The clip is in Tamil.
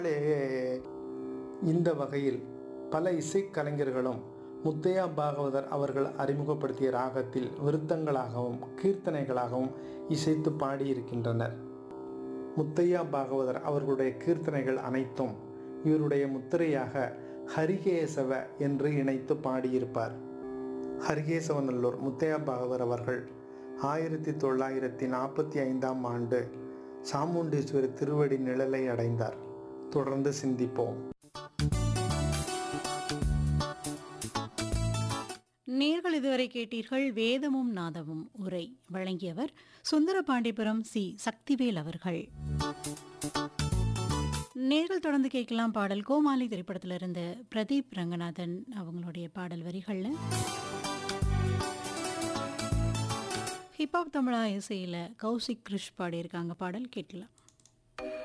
இந்த வகையில் பல இசைக்கலைஞர்களும் முத்தையா பாகவதர் அவர்கள் அறிமுகப்படுத்திய ராகத்தில் விருத்தங்களாகவும் கீர்த்தனைகளாகவும் இசைத்து பாடியிருக்கின்றனர் முத்தையா பாகவதர் அவர்களுடைய கீர்த்தனைகள் அனைத்தும் இவருடைய முத்திரையாக ஹரிகேசவ என்று இணைத்து பாடியிருப்பார் ஹரிகேசவநல்லூர் முத்தையா பாகவதர் அவர்கள் ஆயிரத்தி தொள்ளாயிரத்தி நாற்பத்தி ஐந்தாம் ஆண்டு சாமுண்டீஸ்வரி திருவடி நிழலை அடைந்தார் தொடர்ந்து சிந்திப்போம் நேர்கள் இதுவரை கேட்டீர்கள் வேதமும் நாதமும் உரை வழங்கியவர் சுந்தரபாண்டிபுரம் சி சக்திவேல் அவர்கள் நேர்கள் தொடர்ந்து கேட்கலாம் பாடல் கோமாளி திரைப்படத்துல இருந்து பிரதீப் ரங்கநாதன் அவங்களுடைய பாடல் வரிகள்ல ஹிப்ஹாப் தமிழா இசையில கௌசிக் கிருஷ் பாடியிருக்காங்க பாடல் கேட்கலாம்